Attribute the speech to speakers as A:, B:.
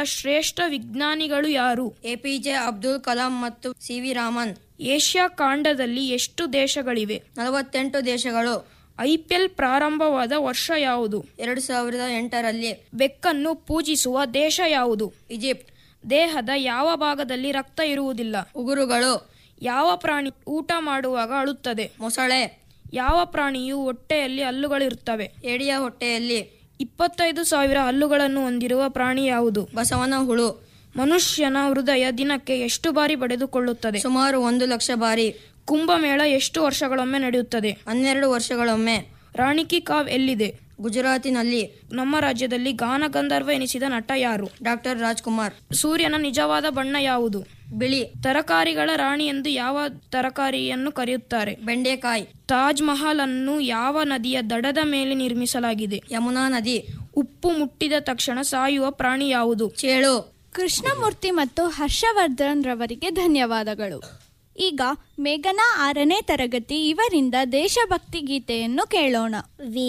A: ಶ್ರೇಷ್ಠ ವಿಜ್ಞಾನಿಗಳು ಯಾರು
B: ಎಪಿಜೆ ಅಬ್ದುಲ್ ಕಲಾಂ ಮತ್ತು ಸಿ ವಿ ರಾಮನ್
A: ಏಷ್ಯಾ ಖಂಡದಲ್ಲಿ ಎಷ್ಟು ದೇಶಗಳಿವೆ
B: ನಲವತ್ತೆಂಟು ದೇಶಗಳು
A: ಐಪಿಎಲ್ ಪ್ರಾರಂಭವಾದ ವರ್ಷ ಯಾವುದು
B: ಎರಡು ಸಾವಿರದ ಎಂಟರಲ್ಲಿ
A: ಬೆಕ್ಕನ್ನು ಪೂಜಿಸುವ ದೇಶ ಯಾವುದು
B: ಈಜಿಪ್ಟ್
A: ದೇಹದ ಯಾವ ಭಾಗದಲ್ಲಿ ರಕ್ತ ಇರುವುದಿಲ್ಲ
B: ಉಗುರುಗಳು
A: ಯಾವ ಪ್ರಾಣಿ ಊಟ ಮಾಡುವಾಗ ಅಳುತ್ತದೆ
B: ಮೊಸಳೆ
A: ಯಾವ ಪ್ರಾಣಿಯು ಹೊಟ್ಟೆಯಲ್ಲಿ ಹಲ್ಲುಗಳಿರುತ್ತವೆ
B: ಏಡಿಯ ಹೊಟ್ಟೆಯಲ್ಲಿ
A: ಇಪ್ಪತ್ತೈದು ಸಾವಿರ ಹಲ್ಲುಗಳನ್ನು ಹೊಂದಿರುವ ಪ್ರಾಣಿ ಯಾವುದು
B: ಬಸವನ ಹುಳು
A: ಮನುಷ್ಯನ ಹೃದಯ ದಿನಕ್ಕೆ ಎಷ್ಟು ಬಾರಿ ಬಡಿದುಕೊಳ್ಳುತ್ತದೆ
B: ಸುಮಾರು ಒಂದು ಲಕ್ಷ ಬಾರಿ
A: ಕುಂಭಮೇಳ ಎಷ್ಟು ವರ್ಷಗಳೊಮ್ಮೆ ನಡೆಯುತ್ತದೆ
B: ಹನ್ನೆರಡು ವರ್ಷಗಳೊಮ್ಮೆ
A: ರಾಣಿ ಕಿ ಕಾವ್ ಎಲ್ಲಿದೆ
B: ಗುಜರಾತಿನಲ್ಲಿ
A: ನಮ್ಮ ರಾಜ್ಯದಲ್ಲಿ ಗಾನ ಗಂಧರ್ವ ಎನಿಸಿದ ನಟ ಯಾರು
B: ಡಾಕ್ಟರ್ ರಾಜ್ಕುಮಾರ್
A: ಸೂರ್ಯನ ನಿಜವಾದ ಬಣ್ಣ ಯಾವುದು
B: ಬಿಳಿ
A: ತರಕಾರಿಗಳ ರಾಣಿ ಎಂದು ಯಾವ ತರಕಾರಿಯನ್ನು ಕರೆಯುತ್ತಾರೆ
B: ಬೆಂಡೆಕಾಯಿ
A: ತಾಜ್ ಮಹಲ್ ಅನ್ನು ಯಾವ ನದಿಯ ದಡದ ಮೇಲೆ ನಿರ್ಮಿಸಲಾಗಿದೆ
B: ಯಮುನಾ ನದಿ
A: ಉಪ್ಪು ಮುಟ್ಟಿದ ತಕ್ಷಣ ಸಾಯುವ ಪ್ರಾಣಿ ಯಾವುದು
B: ಚೇಳು
C: ಕೃಷ್ಣಮೂರ್ತಿ ಮತ್ತು ಹರ್ಷವರ್ಧನ್ ರವರಿಗೆ ಧನ್ಯವಾದಗಳು ಈಗ ಮೇಘನಾ ಆರನೇ ತರಗತಿ ಇವರಿಂದ ದೇಶಭಕ್ತಿ ಗೀತೆಯನ್ನು ಕೇಳೋಣ
D: ವಿ